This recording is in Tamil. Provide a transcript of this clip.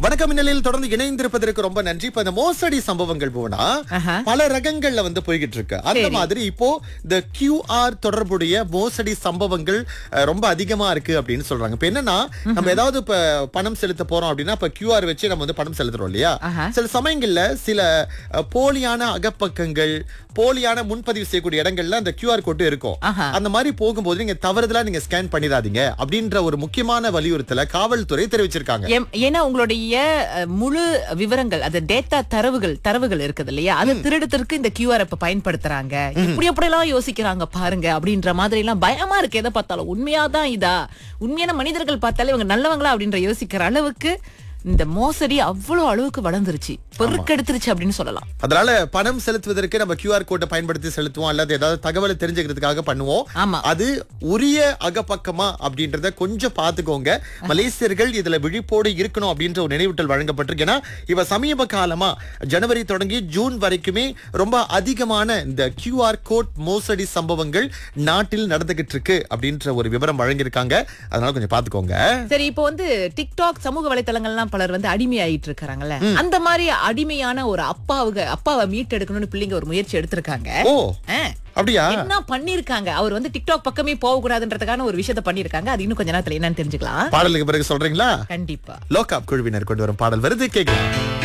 வணக்கம் மின்னலில் தொடர்ந்து இணைந்திருப்பதற்கு ரொம்ப நன்றி இப்ப இந்த மோசடி சம்பவங்கள் போனா ஆஹா. பல ரகங்கள்ல வந்து போய்கிட்டு இருக்கு அந்த சரி. மாதிரி இப்போ இந்த கியூஆர் தொடர்புடைய மோசடி சம்பவங்கள் அஹ், ரொம்ப அதிகமா இருக்கு அப்படின்னு சொல்றாங்க இப்ப என்னன்னா நம்ம ஏதாவது இப்ப பணம் செலுத்த போறோம் அப்படின்னா இப்ப கியூஆர் வச்சு நம்ம வந்து பணம் செலுத்துறோம் இல்லையா ஆஹா. சில சமயங்கள்ல சில அஹ், போலியான அகப்பக்கங்கள் போலியான முன்பதிவு செய்யக்கூடிய இடங்கள்ல அந்த கியூஆர் கோடு இருக்கும் ஆஹா. அந்த மாதிரி போகும்போது நீங்க தவறுதலா நீங்க ஸ்கேன் பண்ணிடாதீங்க அப்படின்ற ஒரு முக்கியமான வலியுறுத்தல காவல்துறை தெரிவிச்சிருக்காங்க எம்- ஏன்னா உங்களுடைய அஹ், முழு விவரங்கள் அது டேட்டா தரவுகள் தரவுகள் இருக்குது இல்லையா அது திருடுறதுக்கு இந்த கியூஆர் இப்ப பயன்படுத்துறாங்க இப்படி எப்படி எல்லாம் யோசிக்கிறாங்க பாருங்க அப்படின்ற மாதிரி எல்லாம் பயமா இருக்கு எதை பார்த்தாலும் உண்மையாதான் இதா உண்மையான மனிதர்கள் பார்த்தாலே இவங்க நல்லவங்களா அப்படின்ற யோசிக்கிற அளவுக்கு இந்த மோசடி அவ்வளவு அளவுக்கு வளர்ந்துருச்சு பெருக்கெடுத்துருச்சு அப்படின்னு சொல்லலாம் அதனால பணம் செலுத்துவதற்கு நம்ம QR கோட்டை பயன்படுத்தி செலுத்துவோம் அல்லது ஏதாவது தகவலை தெரிஞ்சுக்கிறதுக்காக பண்ணுவோம் ஆமா. அது உரிய அகப்பக்கமா அப்படின்றத கொஞ்சம் பாத்துக்கோங்க மலேசியர்கள் இதுல விழிப்போடு இருக்கணும் அப்படின்ற ஒரு நினைவூட்டல் வழங்கப்பட்டிருக்கு ஏன்னா இவ சமீப காலமா ஜனவரி தொடங்கி ஜூன் வரைக்குமே ரொம்ப அதிகமான இந்த QR கோட் மோசடி சம்பவங்கள் நாட்டில் நடந்துகிட்டு இருக்கு அப்படின்ற ஒரு விவரம் வழங்கியிருக்காங்க அதனால கொஞ்சம் பாத்துக்கோங்க சரி இப்போ வந்து டிக்டாக் சமூக வலைத்தளங்கள்லாம் பலர் வந்து அடிமையாயிட்டு இருக்காங்கல்ல அந்த மாதிரி அடிமையான ஒரு அப்பாவுக்கு அப்பாவை மீட்டெடுக்கணும்னு பிள்ளைங்க ஒரு முயற்சி எடுத்திருக்காங்க ஓ ஆ. அப்படியா என்ன பண்ணிருக்காங்க அவர் வந்து டிக்டாக் பக்கமே போக கூடாதுன்றதுக்கான ஒரு விஷயத்த பண்ணிருக்காங்க அது இன்னும் கொஞ்ச நேரத்துல என்னன்னு தெரிஞ்சுக்கலாம் பாடலுக்கு பிறகு சொல்றீங்களா கண்டிப்பா லோகாப் குழுவினர் கொண்டு வரும் பாடல் வருது கேட்கலாம்